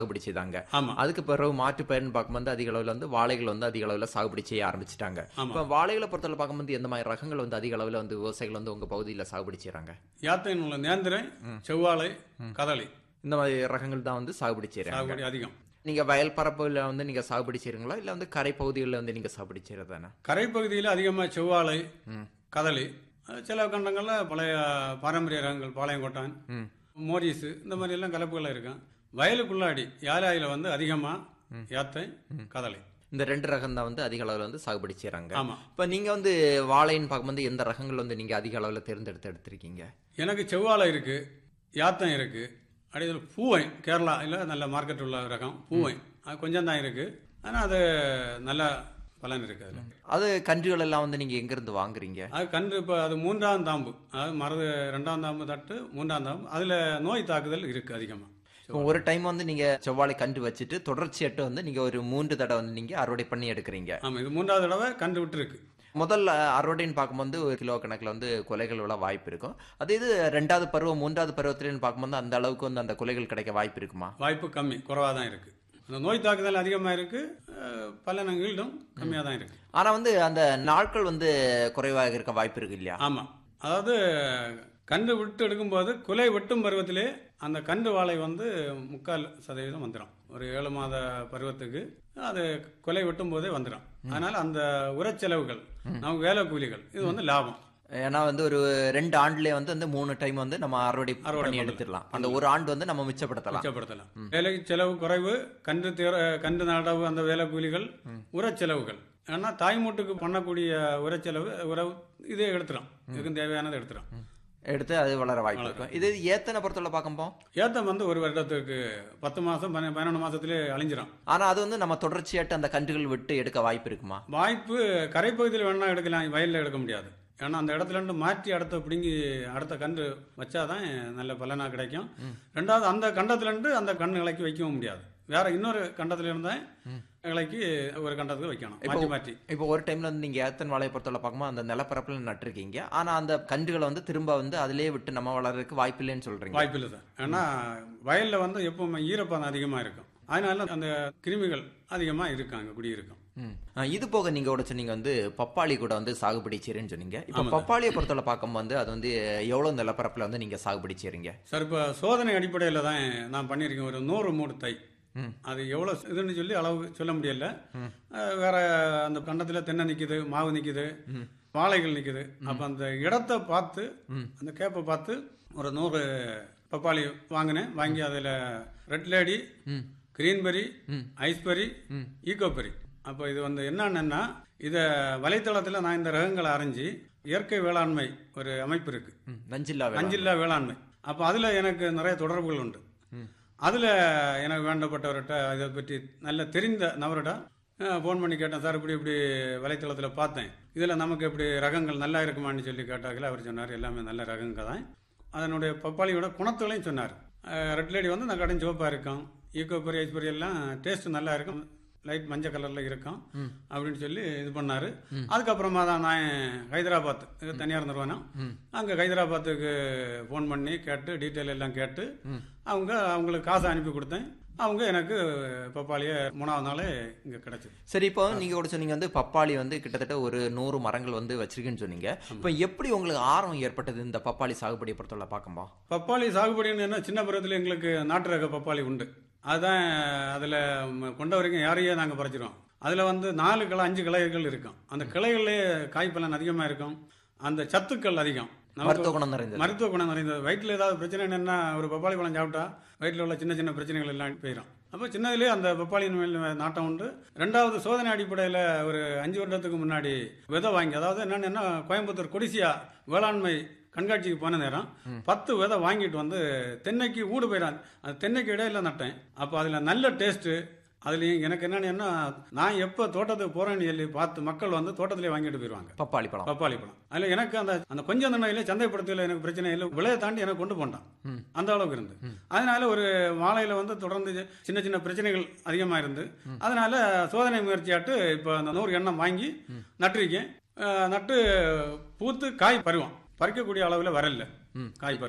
சாகுபடி செய்தாங்க ஆமா அதுக்கு பிறகு மாற்று பயிர்னு பார்க்கும்போது அதிக அளவில் வந்து வாழைகள் வந்து அதிக அளவில் சாகுபடி செய்ய ஆரம்பிச்சிட்டாங்க ஆமா இப்போ வாழைகளை பொறுத்தவரை பார்க்கும்போது எந்த மாதிரி ரகங்கள் வந்து அதிக அளவில் வந்து விவசாயிகள் வந்து உங்க பகுதியில் சாகுபடி செய்றாங்க யாத்தையின் உள்ள நேந்திரன் செவ்வாழை கதளி இந்த மாதிரி ரகங்கள் தான் வந்து சாகுபடி செய்றாங்க சாகுபடி அதிகம் நீங்க வயல் பரப்புல வந்து நீங்க சாகுபடி செய்றீங்களா இல்ல வந்து கரை பகுதிகளில் வந்து நீங்க சாகுபடி செய்யறதானே கரை பகுதியில் அதிகமாக செவ்வாழை கதளி அஹ் சில கண்டங்களில் பழைய பாரம்பரிய ரகங்கள் பாளையங்கோட்டான் ம் மோரிஸு இந்த மாதிரி எல்லாம் கலப்புகள் இருக்கும் வயலுக்குள்ளாடி யாழாயில் வந்து அதிகமாக யாத்தை கதளி இந்த ரெண்டு ரகம் தான் வந்து அதிக அளவில் வந்து சாகுபடி செய்றாங்க ஆமா இப்போ நீங்க வந்து வாழைன்னு பார்க்கும்போது எந்த ரகங்கள் வந்து நீங்க அதிக அளவில் தேர்ந்தெடுத்து எடுத்திருக்கீங்க எனக்கு செவ்வாழை இருக்கு யாத்தம் இருக்கு அடுத்தது பூவை கேரளா இல்லை நல்ல மார்க்கெட் உள்ள ரகம் பூவை அது கொஞ்சம் தான் இருக்கு ஆனால் அது நல்ல பலன் இருக்கு அதில் அது கன்றுகள் எல்லாம் வந்து நீங்க எங்க இருந்து வாங்குறீங்க அது கன்று இப்போ அது மூன்றாம் தாம்பு அதாவது மருது ரெண்டாம் தாம்பு தட்டு மூன்றாம் தாம்பு அதில் நோய் தாக்குதல் இருக்கு அதிகமாக இப்போ ஒரு டைம் வந்து நீங்க செவ்வாழை கன்று வச்சுட்டு தொடர்ச்சியாட்டு வந்து நீங்க ஒரு மூன்று தடவை வந்து நீங்க அறுவடை பண்ணி எடுக்கிறீங்க ஆமாம் இது மூன்றாவது தடவை கன்று விட்டுருக்கு முதல்ல அறுவடைன்னு பார்க்கும்போது ஒரு கிலோ கணக்கில் வந்து கொலைகள் விழ வாய்ப்பு இருக்கும் அதே இது ரெண்டாவது பருவம் மூன்றாவது பருவத்திலன்னு பார்க்கும்போது அந்த அளவுக்கு வந்து அந்த கொலைகள் கிடைக்க வாய்ப்பு இருக்குமா வாய்ப்பு கம்மி குறைவாக தான் இருக்கு அந்த நோய் தாக்குதல் அதிகமாக இருக்கு அஹ், பலன் ஈல்டும் கம்மியாக தான் இருக்கு ஆனா வந்து அந்த நாட்கள் வந்து குறைவாக இருக்க வாய்ப்பு இருக்கு இல்லையா ஆமாம் அதாவது கன்று விட்டு எடுக்கும்போது குலை வெட்டும் பருவத்திலே அந்த கன்று வாழை வந்து முக்கால் சதவீதம் வந்துடும் ஒரு ஏழு மாத பருவத்துக்கு அது கொலை வெட்டும் போதே வந்துடும் அதனால அந்த உரச்செலவுகள் நமக்கு வேலை கூலிகள் இது வந்து லாபம் ஏன்னா வந்து ஒரு ரெண்டு ஆண்டுலயே வந்து வந்து மூணு டைம் வந்து நம்ம அறுவடை அறுவடை பண்ணி பண்ணலாம். எடுத்துடலாம் அந்த ஒரு ஆண்டு வந்து நம்ம மிச்சப்படுத்தலாம் மிச்சப்படுத்தலாம் வேலை செலவு குறைவு கன்று தேர கன்று நடவு அந்த வேலை கூலிகள் உரச்செலவுகள் ஏன்னா தாய்மூட்டுக்கு பண்ணக்கூடிய உரச்செலவு உறவு இதே எடுத்துரும் இதுக்கும் தேவையானதை எடுத்துரும் எடுத்து அது வளர வாய்ப்பு இருக்கும் இது ஏத்தனை பொறுத்தவரை பார்க்கும்போது ஏத்தம் வந்து ஒரு வருடத்துக்கு பத்து மாசம் பன்ன- பன்னெண்டு மாசத்திலே அழிஞ்சிரும் ஆனா அது வந்து நம்ம தொடர்ச்சியாட்டு அந்த கன்றுகள் விட்டு எடுக்க வாய்ப்பு இருக்குமா வாய்ப்பு கரைப்பகுதியில் வேணா எடுக்கலாம் வயலில் எடுக்க முடியாது ஏன்னா அந்த இடத்துல இருந்து மாற்றி அடுத்த பிடுங்கி அடுத்த கன்று வச்சாதான் நல்ல பலனா கிடைக்கும் ரெண்டாவது அந்த கண்டத்துல இருந்து அந்த கன்று இலைக்கு வைக்கவும் முடியாது வேற இன்னொரு கண்டத்துல இருந்தா இலைக்கு ஒரு கண்டத்துக்கு வைக்கணும் மாற்றி மாற்றி இப்போ ஒரு டைம்ல வந்து நீங்க ஏத்தன் வாழையை பொறுத்தவரை பார்க்கும்போது அந்த நிலப்பரப்புல நட்டிருக்கீங்க ஆனா அந்த கன்றுகளை வந்து திரும்ப வந்து அதிலேயே விட்டு நம்ம வளர்றதுக்கு வாய்ப்பு இல்லைன்னு சொல்றீங்க வாய்ப்பு இல்லை சார் ஏன்னா வயல்ல வந்து எப்பவுமே ஈரப்பதம் அதிகமா இருக்கும் அதனால அந்த கிருமிகள் அதிகமா இருக்காங்க குடியிருக்கும் ம். ஆ, இது போக நீங்க கூட சொன்னீங்க வந்து பப்பாளி கூட வந்து சாகுபடி செய்றேன்னு சொன்னீங்க இப்போ ஆமா. பப்பாளியை பொறுத்தவரை பார்க்கும்போது அது வந்து எவ்வளவு நிலப்பரப்புல வந்து நீங்க சாகுபடி செய்றீங்க சார் இப்போ சோதனை அடிப்படையில் தான் நான் பண்ணியிருக்கேன் ஒரு நூறு மூடு தை ம். அது எவ்வளோ இதுன்னு சொல்லி அளவு சொல்ல முடியல அஹ் வேற அந்த கண்டத்தில் தென்னை நிற்கிது மாவு நிற்கிது வாழைகள் நிற்கிது அப்போ அந்த இடத்த பார்த்து அந்த கேப்பை பார்த்து ஒரு நூறு பப்பாளி வாங்கினேன் வாங்கி அதில் ரெட் லேடி கிரீன்பெரி ஐஸ்பெரி ஈகோபெரி அப்போ இது வந்து என்னன்னா இதை வலைத்தளத்தில் நான் இந்த ரகங்களை அரைஞ்சி இயற்கை வேளாண்மை ஒரு அமைப்பு இருக்கு ம், நஞ்சில்லா வேளாண். அஞ்சில்லா வேளாண்மை அப்போ அதில் எனக்கு நிறைய தொடர்புகள் உண்டு அதில் எனக்கு வேண்டப்பட்டவர்கிட்ட இதை பற்றி நல்ல தெரிந்த நபர்கிட்ட ஃபோன் பண்ணி கேட்டேன் சார் இப்படி இப்படி வலைத்தளத்தில் பார்த்தேன் இதில் நமக்கு இப்படி ரகங்கள் நல்லா இருக்குமான்னு சொல்லி கேட்டாங்களே அவர் சொன்னார் எல்லாமே நல்ல ரகங்க தான் அதனுடைய பப்பாளியோட குணத்துகளையும் சொன்னார் ரெட் லேடி வந்து நான் கடன் சிவப்பாக இருக்கும் ஈக்கோ பெரிய ஐஸ்பெரி எல்லாம் டேஸ்ட் நல்லா இருக்கும் லைட் மஞ்சள் கலரில் இருக்கும் அப்படின்னு சொல்லி இது பண்ணாரு அதுக்கப்புறமா தான் நான் ஹைதராபாத் இது தனியார் நிறுவனம் அங்கே ஹைதராபாத்துக்கு ஃபோன் பண்ணி கேட்டு டீட்டெயில் எல்லாம் கேட்டு அவங்க அவங்களுக்கு காசு அனுப்பி கொடுத்தேன் அவங்க எனக்கு பப்பாளியை மூணாவது நாளே இங்கே கிடைச்சது சரி இப்போ நீங்க கூட சொன்னீங்க வந்து பப்பாளி வந்து கிட்டத்தட்ட ஒரு நூறு மரங்கள் வந்து வச்சிருக்கேன்னு சொன்னீங்க இப்போ எப்படி உங்களுக்கு ஆர்வம் ஏற்பட்டது இந்த பப்பாளி சாகுபடியை பொறுத்தவரை பார்க்கும்போது பப்பாளி சாகுபடின்னு என்ன சின்ன பருவத்தில் எங்களுக்கு நாட்டு ரக பப்பாளி உண்டு அதுதான் அதில் கொண்ட வரைக்கும் யாரையே நாங்கள் பறிச்சிருவோம் அதில் வந்து நாலு கிளை அஞ்சு கிளைகள் இருக்கும் அந்த கிளைகள்லேயே காய்ப்பலன் அதிகமாக இருக்கும் அந்த சத்துக்கள் அதிகம் நமக்கு மருத்துவ குணம் நிறைந்தது மருத்துவ குணம் நிறைந்தது வயிற்றில் ஏதாவது பிரச்சனை என்னன்னா ஒரு பப்பாளி பழம் சாப்பிட்டா வயிற்றில் உள்ள சின்ன சின்ன பிரச்சனைகள் எல்லாம் போயிடும் அப்போ சின்னதுலேயே அந்த பப்பாளியின் மேல் நாட்டம் உண்டு ரெண்டாவது சோதனை அடிப்படையில் ஒரு அஞ்சு வருடத்துக்கு முன்னாடி விதை வாங்கி அதாவது என்னன்னா கோயம்புத்தூர் கொடிசியா வேளாண்மை கண்காட்சிக்கு போன நேரம் பத்து விதை வாங்கிட்டு வந்து தென்னைக்கு ஊடு போயிடான் அந்த தென்னைக்கு இடையில நட்டேன் அப்போ அதில் நல்ல டேஸ்ட்டு அதுலேயும் எனக்கு என்னன்னா நான் எப்போ தோட்டத்துக்கு போறேன்னு சொல்லி பார்த்து மக்கள் வந்து தோட்டத்திலே வாங்கிட்டு போயிடுவாங்க பப்பாளி பழம் பப்பாளி பழம் அதுல எனக்கு அந்த அந்த கொஞ்சம் தன்மையில சந்தைப்படுத்தல எனக்கு பிரச்சனை இல்லை விலையை தாண்டி எனக்கு கொண்டு போண்டான் அந்த அளவுக்கு இருந்து அதனால ஒரு வாழையில வந்து தொடர்ந்து சின்ன சின்ன பிரச்சனைகள் அதிகமா இருந்து அதனால சோதனை முயற்சியாட்டு இப்போ அந்த நூறு எண்ணம் வாங்கி நட்டிருக்கேன் அஹ் நட்டு பூத்து காய் பருவம் பறிக்கக்கூடிய அளவில் வரல காய் பருவம்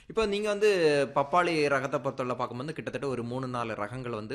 இப்போ நீங்க வந்து பப்பாளி ரகத்தை பொறுத்தவரை பார்க்கும்போது கிட்டத்தட்ட ஒரு மூணு நாலு ரகங்கள் வந்து